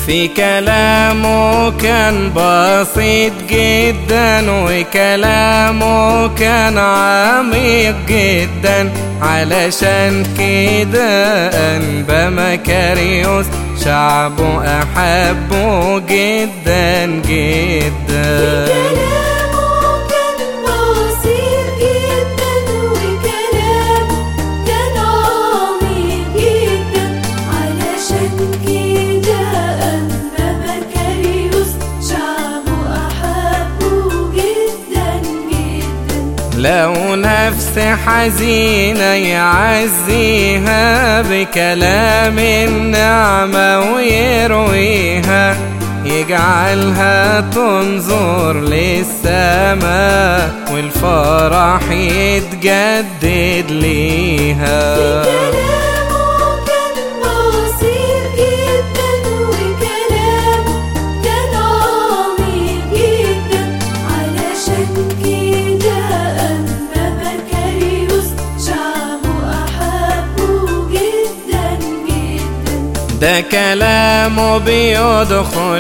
في كلامه كان بسيط جدا وكلامه كان عميق جدا علشان كده أنبا مكاريوس شعبه أحبه جدا جدا كلامه كان بسيط جدا وكلامه كان عميق جدا علشان كده أما مكاريوس شعبه أحبه جدا جدا لو نفس حزينة يعزيها بكلام النعمة ويرويها يجعلها تنظر للسماء والفرح يتجدد ليها كلامه كان بسيط جدا وكلامه كان عميق جدا علشان كده أما مكاريوس شعبه أحبه جدا جدا ده كلامه بيدخل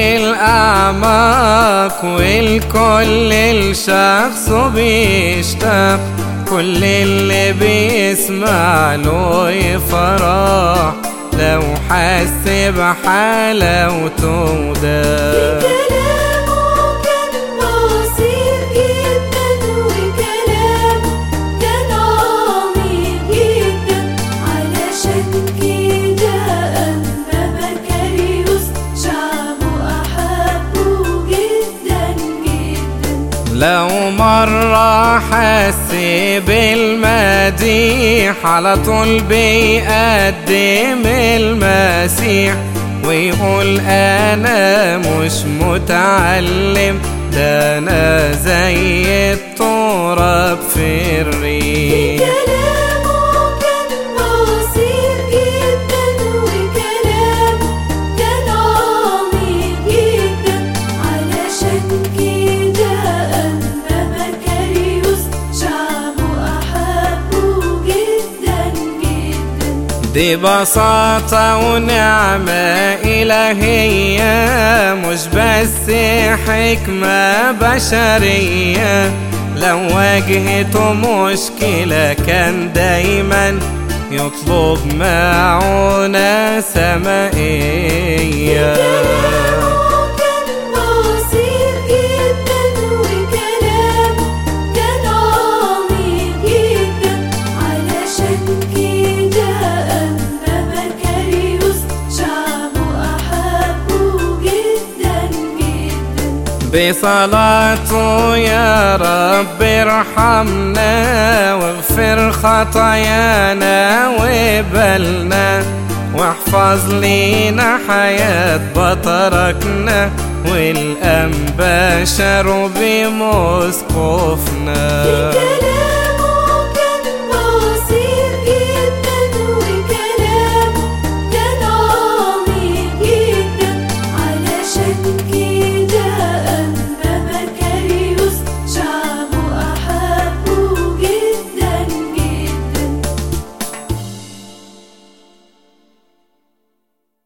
للأعماق والكل الشخص بيشتاق كل اللي بيسمع له يفرح لو حس بحلاوته ده كلامه كان بسيط جدا وكلامه كان عميق جدا علشان كده أما مكاريوس شعبه أحبه جدا جدا لو مرة حس بالمديح على طول بيقدم المسيح ويقول أنا مش متعلم ده أنا زي التراب في الريح كلامه كان بسيط جدا وكلامه كان عميق جدا علشان كده أما مكاريوس شعبه أحبه جدا جدا دي بساطة ونعمة إلهية مش بس حكمة بشرية لو واجهته مشكلة كان دايما يطلب معونة سمائية كان بسيط جدا وكلامه كان عميق جدا علشان كده أما مكاريوس شعبه أحبه جدا جدا بصلاته يا رب ارحمنا واغفر خطايانا وبلنا واحفظ لينا حياة بطركنا والأنبا شرب بمسقفنا كلامه